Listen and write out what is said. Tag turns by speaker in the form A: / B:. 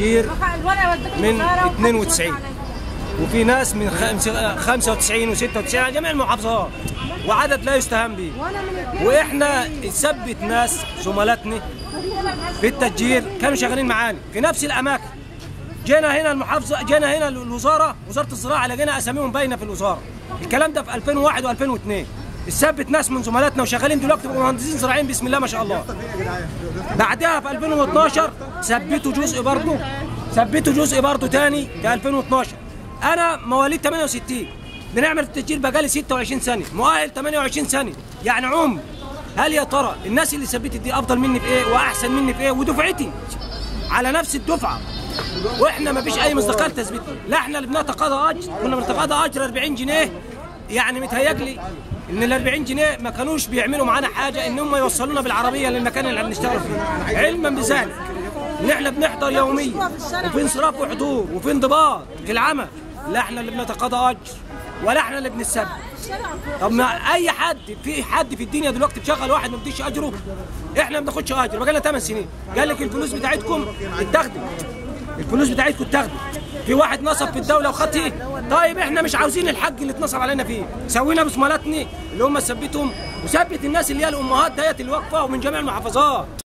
A: التأجير من 92 وفي ناس من خمس- 95 و96 على جميع المحافظات وعدد لا يستهان به واحنا ثبت ناس زملاتنا في التأجير كانوا شغالين معانا في نفس الاماكن جينا هنا المحافظه جينا هنا الوزاره وزاره الزراعه لقينا اساميهم باينه في الوزاره الكلام ده في 2001 و2002 ثبت ناس من زملاتنا وشغالين دلوقتي بقوا مهندسين زراعيين بسم الله ما شاء الله بعدها في 2012 ثبتوا جزء برضه ثبتوا جزء برضه تاني في 2012 انا مواليد 68 بنعمل التسجيل بقالي 26 سنه مؤهل 28 سنه يعني عمر هل يا ترى الناس اللي ثبتت دي افضل مني في ايه واحسن مني في ايه ودفعتي على نفس الدفعه واحنا ما فيش اي مصداقيه لتثبيت لا احنا اللي بنتقاضى اجر كنا بنتقاضى اجر 40 جنيه يعني متهيألي ان ال 40 جنيه ما كانوش بيعملوا معانا حاجه ان هم يوصلونا بالعربيه للمكان اللي بنشتغل فيه علما بذلك ان احنا بنحضر يوميا وفي انصراف وحضور وفي انضباط في العمل لا احنا اللي بنتقاضى اجر ولا احنا اللي بنتسبب طب ما اي حد في حد في الدنيا دلوقتي بشغل واحد ما بيديش اجره احنا ما بناخدش اجر بقى لنا 8 سنين قال لك الفلوس بتاعتكم اتاخدت الفلوس بتاعتكم اتاخدت في واحد نصب في الدوله وخد ايه طيب احنا مش عاوزين الحق اللي اتنصب علينا فيه سوينا بسمالاتني اللي هم ثبتهم وثبت الناس اللي هي الامهات ديت اللي واقفه ومن جميع المحافظات